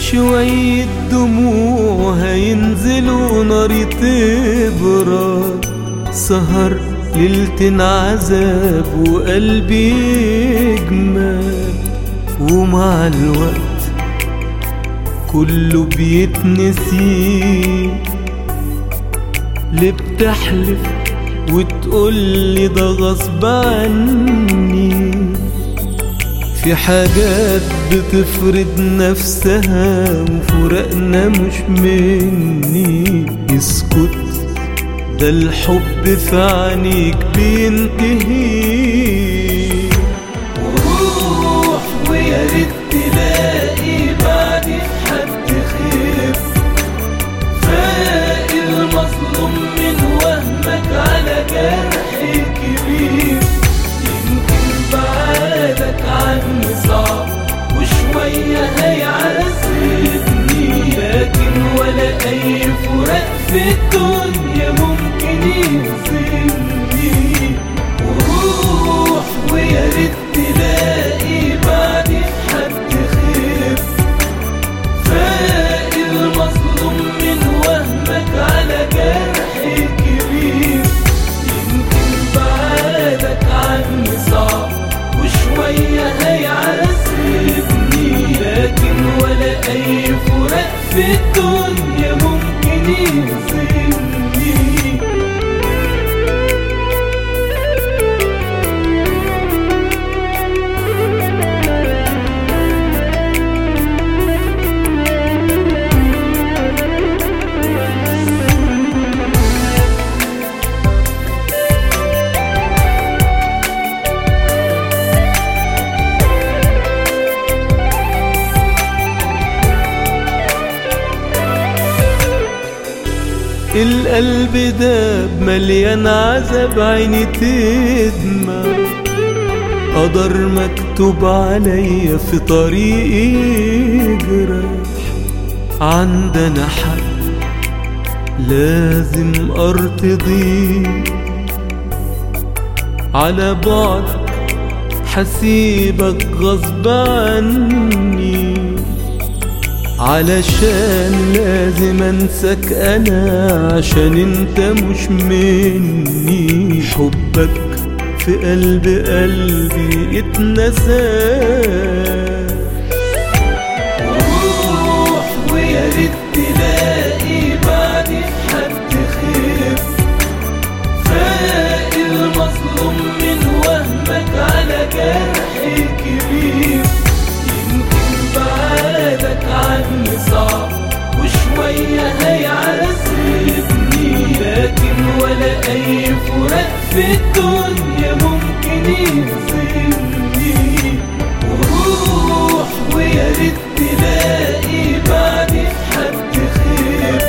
شوية دموع هينزلوا نار تبرد سهر ليلة عذاب وقلبي يجمل ومع الوقت كله بيتنسي ليه بتحلف وتقولي ده غصب عني في حاجات بتفرض نفسها وفرقنا مش مني اسكت ده الحب في عينيك بينتهي وروح ويا ريت تلاقي بعدي حد خير فاق المظلوم من وهمك على جرح كبير يمكن بعادك عني صعب وشوية هيعذبني لكن ولا أي فراق في الدنيا ممكن يهزمني وروح ويا ريت تلاقي بعدي حد خير فاق المظلوم من وهمك على جرح كبير يمكن بعادك عني صعب وشوية هيعذبني لكن ولا أي فراق في الدنيا ممكن يهزمني القلب ده مليان عذاب عيني تدمع قدر مكتوب عليا في طريقي جرح عندنا حق لازم ارتضي على بعدك حسيبك غصب عني علشان لازم انساك انا عشان انت مش مني حبك في قلب قلبي اتنسى وروح ويا ريت تلاقي بعدي حد خير فاق المظلوم من وهمك على جرح كبير يمكن بعادك عني صعب وشوية هيعذبني لكن ولا أي فراق في الدنيا ممكن يهزمني وروح ويا ريت تلاقي بعدي حد خير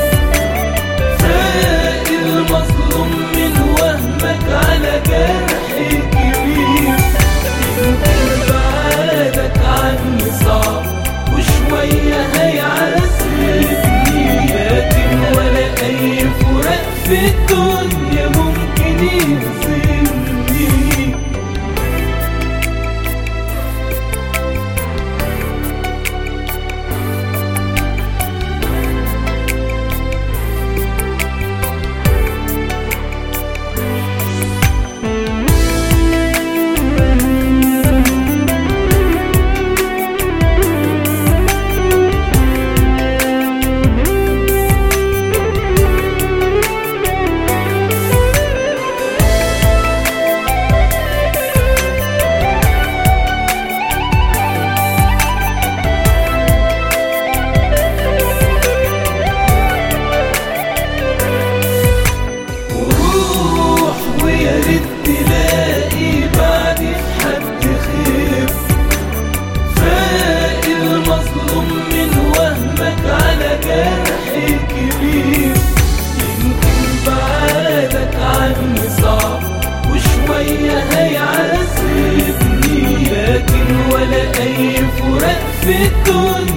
فاق المظلوم من وهمك على جرح كبير يمكن بعادك عني صعب وشوية هيعذبني لكن ولا أي فراق في الدنيا ممكن يهزمني وروح ويا ريت تلاقي بعدي حد خير فاق المظلوم من وهمك على جرح كبير يمكن بعادك عني صعب وشوية هيعذبني لكن ولا أي فراق في الدنيا